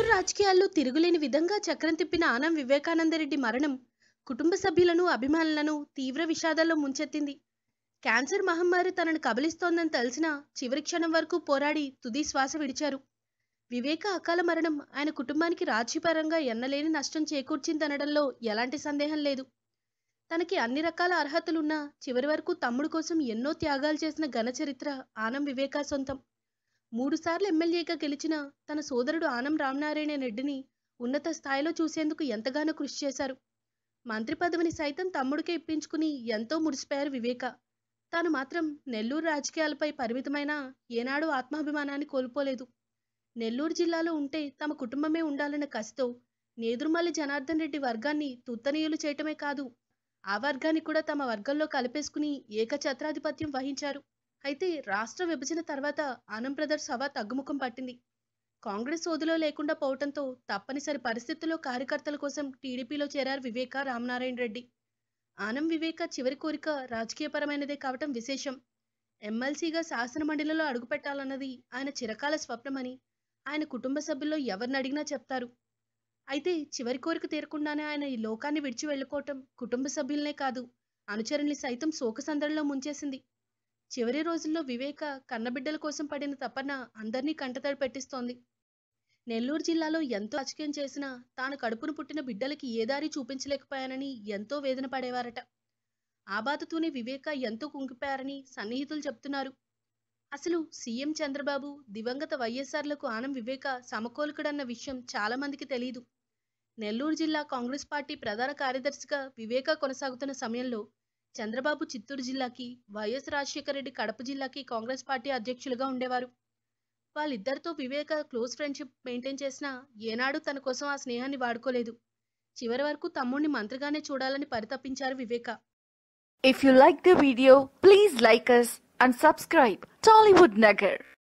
నెల్లూరు రాజకీయాల్లో తిరుగులేని విధంగా చక్రం తిప్పిన ఆనం వివేకానందరెడ్డి మరణం కుటుంబ సభ్యులను అభిమానులను తీవ్ర విషాదాల్లో ముంచెత్తింది క్యాన్సర్ మహమ్మారి తనను కబలిస్తోందని తెలిసిన చివరి క్షణం వరకు పోరాడి తుది శ్వాస విడిచారు వివేక అకాల మరణం ఆయన కుటుంబానికి రాజ్యపరంగా ఎన్నలేని నష్టం చేకూర్చిందనడంలో ఎలాంటి సందేహం లేదు తనకి అన్ని రకాల అర్హతలున్నా చివరి వరకు తమ్ముడు కోసం ఎన్నో త్యాగాలు చేసిన ఘన చరిత్ర ఆనం వివేకా సొంతం మూడుసార్లు ఎమ్మెల్యేగా గెలిచిన తన సోదరుడు ఆనం రామనారాయణ రెడ్డిని ఉన్నత స్థాయిలో చూసేందుకు ఎంతగానో కృషి చేశారు మంత్రి పదవిని సైతం తమ్ముడికే ఇప్పించుకుని ఎంతో మురిసిపోయారు వివేక తాను మాత్రం నెల్లూరు రాజకీయాలపై పరిమితమైన ఏనాడు ఆత్మాభిమానాన్ని కోల్పోలేదు నెల్లూరు జిల్లాలో ఉంటే తమ కుటుంబమే ఉండాలన్న కసితో నేదురుమల్లి జనార్దన్ రెడ్డి వర్గాన్ని తుత్తనీయులు చేయటమే కాదు ఆ వర్గాన్ని కూడా తమ వర్గంలో కలిపేసుకుని ఏకఛత్రాధిపత్యం వహించారు అయితే రాష్ట్ర విభజన తర్వాత ఆనం బ్రదర్స్ హవా తగ్గుముఖం పట్టింది కాంగ్రెస్ సోదులో లేకుండా పోవటంతో తప్పనిసరి పరిస్థితుల్లో కార్యకర్తల కోసం టీడీపీలో చేరారు వివేక రామనారాయణ రెడ్డి ఆనం వివేక చివరి కోరిక రాజకీయపరమైనదే కావటం విశేషం ఎమ్మెల్సీగా శాసనమండలిలో అడుగుపెట్టాలన్నది ఆయన చిరకాల స్వప్నమని ఆయన కుటుంబ సభ్యుల్లో ఎవరిని అడిగినా చెప్తారు అయితే చివరి కోరిక తీరకుండానే ఆయన ఈ లోకాన్ని విడిచి వెళ్ళిపోవటం కుటుంబ సభ్యులనే కాదు అనుచరుల్ని సైతం శోకసందడిలో ముంచేసింది చివరి రోజుల్లో వివేక కన్నబిడ్డల కోసం పడిన తపన అందరినీ కంటతడి పెట్టిస్తోంది నెల్లూరు జిల్లాలో ఎంతో రాజకీయం చేసినా తాను కడుపును పుట్టిన బిడ్డలకి ఏ దారి చూపించలేకపోయానని ఎంతో వేదన పడేవారట ఆ బాధతోనే వివేక ఎంతో కుంగిపోయారని సన్నిహితులు చెప్తున్నారు అసలు సీఎం చంద్రబాబు దివంగత వైఎస్ఆర్లకు ఆనం వివేక సమకోలుకుడన్న విషయం చాలా మందికి తెలియదు నెల్లూరు జిల్లా కాంగ్రెస్ పార్టీ ప్రధాన కార్యదర్శిగా వివేక కొనసాగుతున్న సమయంలో చంద్రబాబు చిత్తూరు జిల్లాకి వైఎస్ రాజశేఖర రెడ్డి కడప జిల్లాకి కాంగ్రెస్ పార్టీ అధ్యక్షులుగా ఉండేవారు వాళ్ళిద్దరితో వివేక క్లోజ్ ఫ్రెండ్షిప్ మెయింటైన్ చేసినా ఏనాడు తన కోసం ఆ స్నేహాన్ని వాడుకోలేదు చివరి వరకు తమ్ముడిని మంత్రిగానే చూడాలని పరితపించారు వివేక If you like the video, please like us and subscribe Tollywood Nagar.